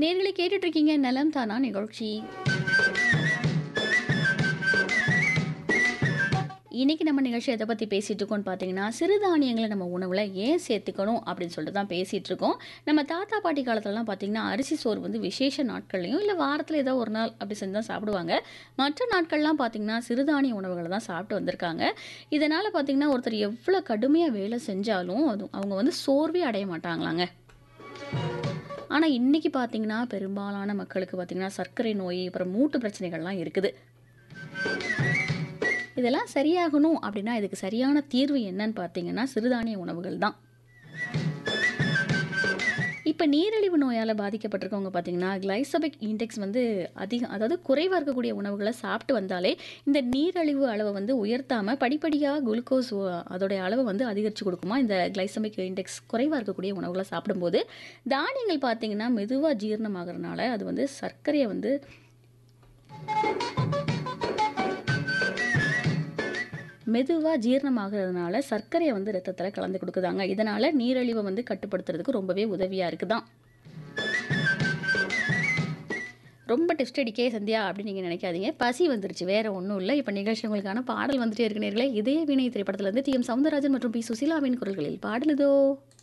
நேர்களை கேட்டுட்டு இருக்கீங்க நலம் தானா நிகழ்ச்சி இன்னைக்கு நம்ம நிகழ்ச்சி எதை பற்றி பேசிகிட்டு இருக்கோம்னு பார்த்தீங்கன்னா சிறுதானியங்களை நம்ம உணவில் ஏன் சேர்த்துக்கணும் அப்படின்னு சொல்லிட்டு தான் பேசிகிட்டு இருக்கோம் நம்ம தாத்தா பாட்டி காலத்துலலாம் பார்த்தீங்கன்னா அரிசி சோறு வந்து விசேஷ நாட்கள்லையும் இல்லை வாரத்தில் ஏதோ ஒரு நாள் அப்படி செஞ்சு தான் சாப்பிடுவாங்க மற்ற நாட்கள்லாம் பார்த்தீங்கன்னா சிறுதானிய உணவுகளை தான் சாப்பிட்டு வந்திருக்காங்க இதனால் பார்த்தீங்கன்னா ஒருத்தர் எவ்வளோ கடுமையாக வேலை செஞ்சாலும் அது அவங்க வந்து சோர்வே அடைய மாட்டாங்களாங்க ஆனால் இன்றைக்கி பார்த்தீங்கன்னா பெரும்பாலான மக்களுக்கு பார்த்தீங்கன்னா சர்க்கரை நோய் அப்புறம் மூட்டு பிரச்சனைகள்லாம் இருக்குது இதெல்லாம் சரியாகணும் அப்படின்னா இதுக்கு சரியான தீர்வு என்னன்னு பார்த்தீங்கன்னா சிறுதானிய உணவுகள் தான் இப்போ நீரிழிவு நோயால் பாதிக்கப்பட்டிருக்கவங்க பார்த்தீங்கன்னா கிளைசபிக் இண்டெக்ஸ் வந்து அதிகம் அதாவது குறைவாக இருக்கக்கூடிய உணவுகளை சாப்பிட்டு வந்தாலே இந்த நீரிழிவு அளவை வந்து உயர்த்தாமல் படிப்படியாக குளுக்கோஸ் அதோடைய அளவை வந்து அதிகரித்து கொடுக்குமா இந்த கிளைசமிக் இண்டெக்ஸ் குறைவாக இருக்கக்கூடிய உணவுகளை சாப்பிடும்போது தானியங்கள் பார்த்தீங்கன்னா மெதுவாக ஜீரணமாகறதுனால அது வந்து சர்க்கரையை வந்து மெதுவாக ஜீரணமாகிறதுனால சர்க்கரையை வந்து ரத்தத்தில் கலந்து கொடுக்குதாங்க இதனால் நீரிழிவை வந்து கட்டுப்படுத்துறதுக்கு ரொம்பவே உதவியாக இருக்குதான் ரொம்ப டெஸ்ட் அடிக்கே சந்தியா அப்படின்னு நீங்கள் நினைக்காதீங்க பசி வந்துருச்சு வேற ஒன்றும் இல்லை இப்போ நிகழ்ச்சி உங்களுக்கான பாடல் வந்துட்டே இருக்கு நேர்களே இதே வினை திரைப்படத்தில் இருந்து டி எம் சவுந்தரராஜன் மற்றும் பி சுசீலாவின் குரல்களில் பாடல் இதோ